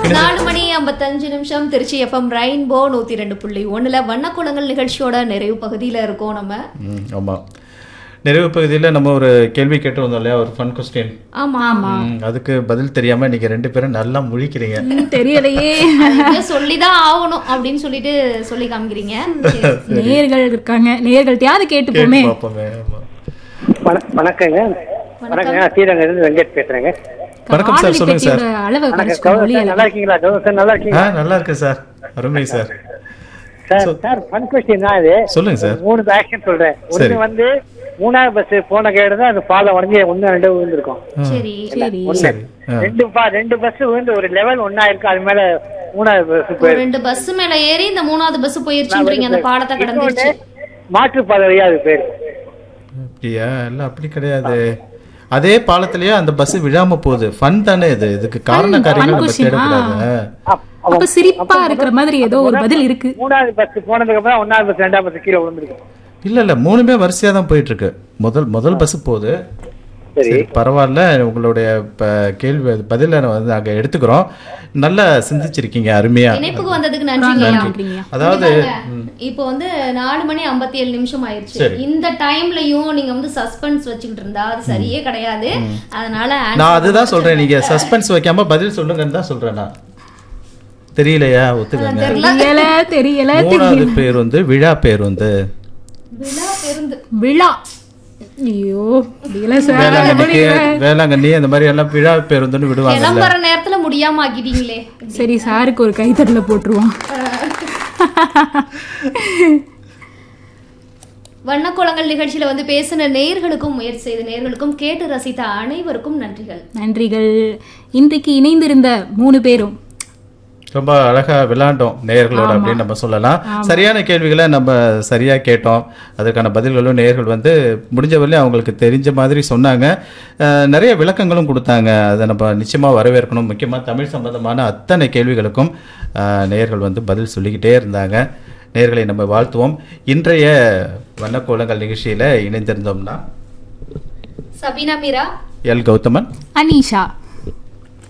நாலு மணி ஐம்பத்தஞ்சு நிமிஷம் திருச்சி எஃப்எம் ரெயின்போ நூத்தி ரெண்டு புள்ளி ஒண்ணுல வண்ணக்குளங்கள் நிகழ்ச்சியோட நிறைவு பகுதியில இருக்கோம் நம்ம ம், ஆமா நிறைவு பகுதியில் நம்ம ஒரு கேள்வி கேட்டு வந்தோம் இல்லையா ஒரு ஃபன் கொஸ்டின் ஆமா ஆமா அதுக்கு பதில் தெரியாம நீங்க ரெண்டு பேரும் நல்லா முழிக்கிறீங்க ம், தெரியலையே இங்க சொல்லிதான் ஆகணும் அப்படின்னு சொல்லிட்டு சொல்லி காமிக்கிறீங்க சரி. நேர்கள் இருக்காங்க நேர்கள்ட்டையாவது கேட்டுப்போமே கேட்டு பார்ப்போமே ஆமா. வண- வணக்கங்க வணக்கங்க ஸ்ரீரங்கத்துல வெங்கட் பேசுறேங்க வணக்கம் சார் வானொலி சொல்லுங்க சார் பெட்டியோட அளவை வணக்கம் குறைச்சிக்கோங்க கௌரவ் சார் நல்லா இருக்கீங்களா கௌரவ் சார் நல்லா ஆ இருக்கீங்களா நல்லா இருக்கு சார் அருமை sir sir sir fun question தான் இது சொல்லுங்க சார் மூணு ஆக்ஷன் சொல்றேன் சரி. ஒண்ணு வந்து மூணாவது பஸ் போன கேடு தான் அந்த பாலம் உடஞ்சி ஒண்ணு ரெண்டு விழுந்திருக்கும் சரி சரி ஒண்ணு சரி ஆ. ரெண்டு பா ரெண்டு பஸ் விழுந்து ஒரு லெவல் ஒண்ணா இருக்கு அது மேல மூணாவது பஸ் ஒரு போயிருக்கு ரெண்டு பஸ் மேல ஏறி இந்த மூணாவது பஸ் போயிருச்சுன்றீங்க அந்த பாலத்தை கடந்துருச்சு மாற்றுப்பாதை வழியா அது போயிருக்கு அப்படியா இல்ல அப்படி கிடையாது அதே பாலத்திலேயே அந்த பஸ் விழாம போகுது ஃபன் தானே இது இதுக்கு காரண காரியங்கள் நம்ம question, தேடக்கூடாது அப்- அவன் அப்ப சிரிப்பா இருக்கிற மாதிரி ஏதோ ஒரு பதில் இருக்கு மூணாவது பஸ் போனதுக்கு அப்புறம் ஒன்னாவது பஸ் ரெண்டாவது பஸ் கீழே விழுந்திருக்கும் இல்ல இல்ல மூணுமே வரிசையா தான் போயிட்டு இருக்கு முதல் முதல் பஸ் போகுது சரி சரி பரவாயில்ல உங்களுடைய ப- கேள்வி பதில வந்து நாங்க எடுத்துக்கிறோம் நல்லா சிந்திச்சிருக்கீங்க அருமையா இணைப்புக்கு வந்ததுக்கு நன்றிங்க நன்றிங்க. அதாவது இப்போ வந்து நாலு மணி ஐம்பத்தி ஏழு நிமிஷம் ஆயிருச்சு சரி. இந்த டைம்லயும் நீங்க வந்து சஸ்பென்ஸ் வச்சுக்கிட்டு இருந்தா அது சரியே கிடையாது அதனால நான் அதுதான் சொல்றேன் நீங்க சஸ்பென்ஸ் வைக்காம பதில் சொல்லுங்கன்னு தான் சொல்றேன் நான் தெரியலையா ஒத்துக்கங்க தெரியல தெரியல மூணாவது பேர் வந்து விழா பேர் வந்து விழா பெருந்து விழா ஐயோ முடியல சார் வேளாங்கண்ணிக்கு வேளாங்கண்ணி அந்த மாதிரி எல்லாம் விழா பேர் வந்து விடுவாங்கல்ல கிளம்புற நேரத்துல முடியாம ஆக்கிட்டீங்களே சரி சாருக்கு ஒரு கைத்தட்டல போட்டுருவோம் வண்ணக்குளங்கள் நிகழ்ச்சியில வந்து பேசின நேயர்களுக்கும் முயற்சி செய்த நேயர்களுக்கும் கேட்டு ரசித்த அனைவருக்கும் நன்றிகள் நன்றிகள் இன்றைக்கு இணைந்திருந்த மூணு பேரும் ரொம்ப அழகா விளையாண்டோம் நேயர்களோட அப்படின்னு நம்ம சொல்லலாம் சரியான கேள்விகளை நம்ம சரியா கேட்டோம் அதற்கான பதில்களும் நேயர்கள் வந்து முடிஞ்ச வரையிலும் அவங்களுக்கு தெரிஞ்ச மாதிரி சொன்னாங்க அஹ், நிறைய விளக்கங்களும் கொடுத்தாங்க அதை நம்ம நிச்சயமா வரவேற்கணும் முக்கியமா தமிழ் சம்பந்தமான அத்தனை கேள்விகளுக்கும் அஹ், நேயர்கள் வந்து பதில் சொல்லிக்கிட்டே இருந்தாங்க நேயர்களை நம்ம வாழ்த்துவோம் இன்றைய வண்ணக்கோலங்கள் நிகழ்ச்சியில இணைந்திருந்தோம்னா சபீனா மீரா எல் கௌதமன் அனீஷா